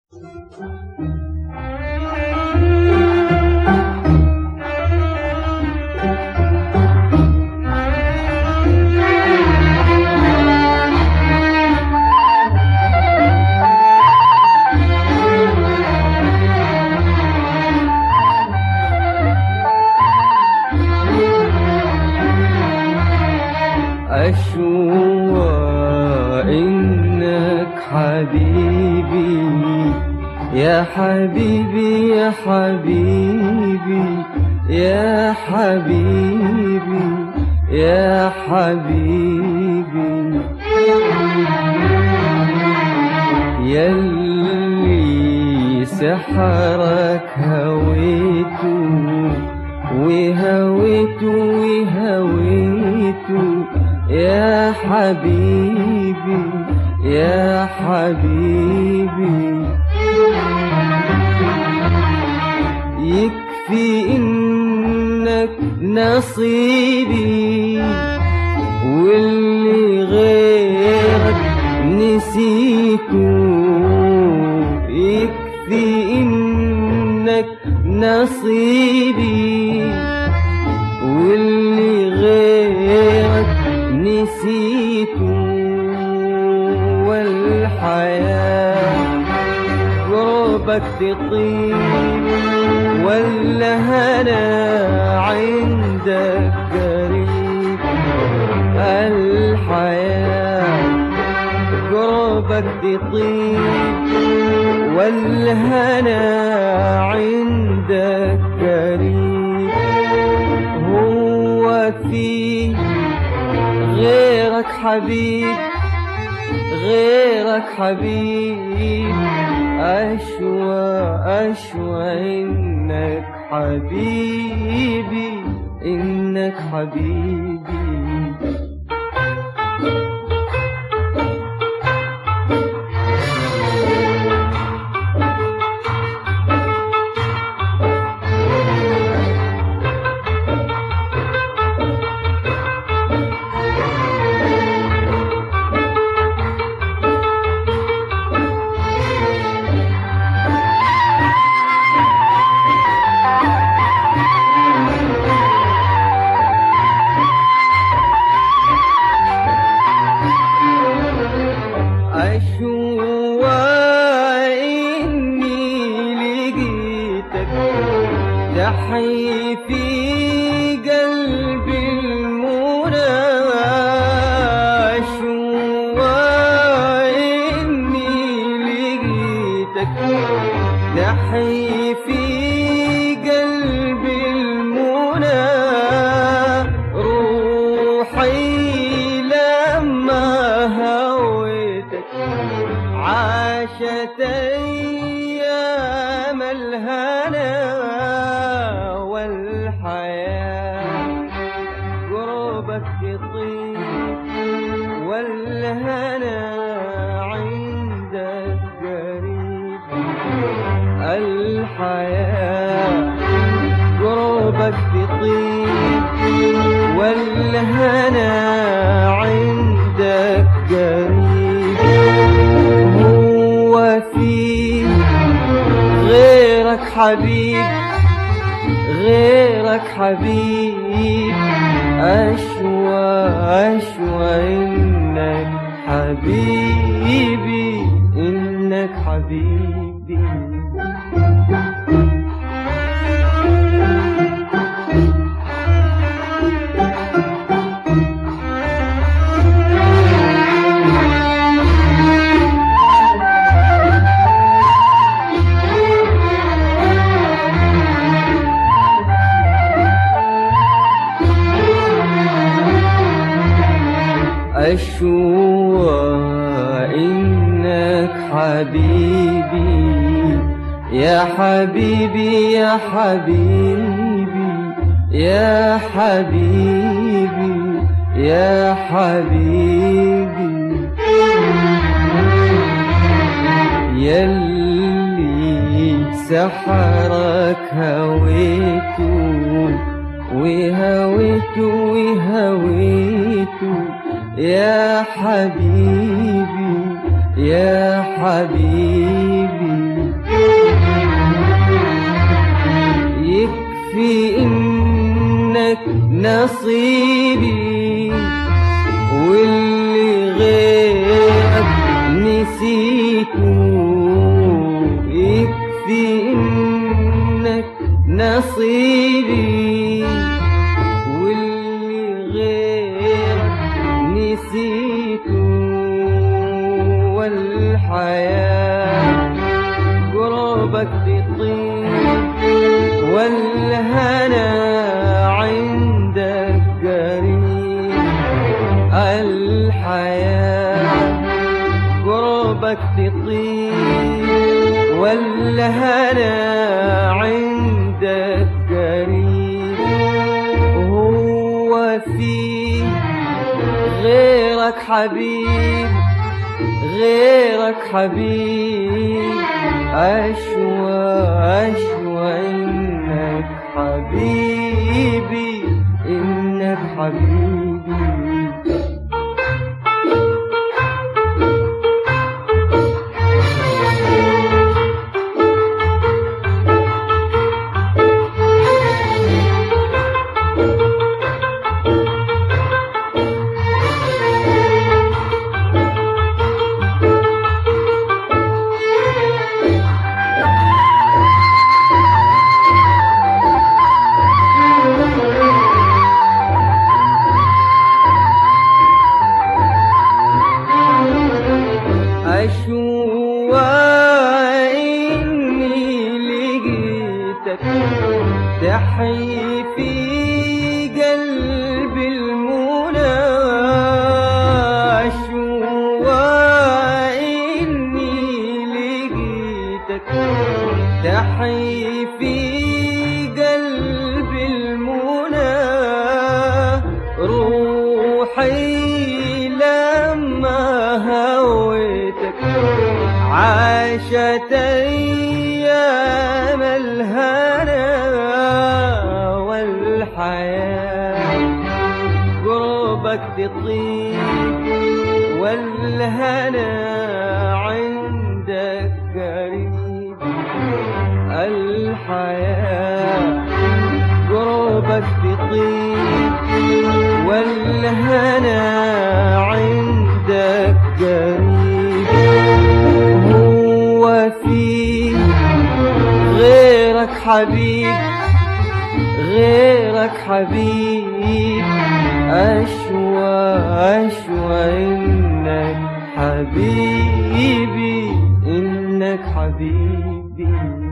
أشوى إنك حبيبي يا حبيبي يا حبيبي يا حبيبي يا حبيبي يلي سحرك هويته وهويته وهويته يا حبيبي يا حبيبي يكفي انك نصيبي واللي غيرك نسيته يكفي انك نصيبي واللي غيرك نسيته والحياة قربك تطيب ولا هنا عندك قريب الحياة قربك تطيب والهنا عندك قريب هو في غيرك حبيب غيرك حبيب أشوى أشوى إنك حبيبي إنك حبيبي أشوى إني لقيتك تحي في قلبي المنى أشوى إني لقيتك تحي في قلبي المنى روحي لما هويتك عاشت أيام الهنا والحياة قربك يطيب والهنا عندك قريب الحياة قربك تطيب والهنا عندك قريب هو في غيرك حبيب غيرك حبيب أشوى أشوى إنك حبيبي إنك حبيبي أشوى إنك حبيبي يا حبيبي يا حبيبي يا حبيبي يا حبيبي يلي سحرك هويته وهويته وهويته يا حبيبي يا حبيبي نصيبي واللي غيرك نسيته يكفي انك نصيبي واللي غيرك نسيته والحياة قربك تطيب والهنا عندك قريب الحياة قربك تطيب والهنا عندك قريب هو في غيرك حبيب غيرك حبيب أشوى أشوى إنك حبيبي إنك حبيبي أشوى إني لقيتك تحيي في قلبي المنى أشوى إني لقيتك تحيي في قلبي المنى روحي لما هويتك عاشت أيام الهنا والحياة قربك تطيب والهنا عندك قريب الحياة قربك تطيب والهنا عندك قريب هو في غيرك حبيب غيرك حبيب أشوى أشوى إنك حبيبي إنك حبيبي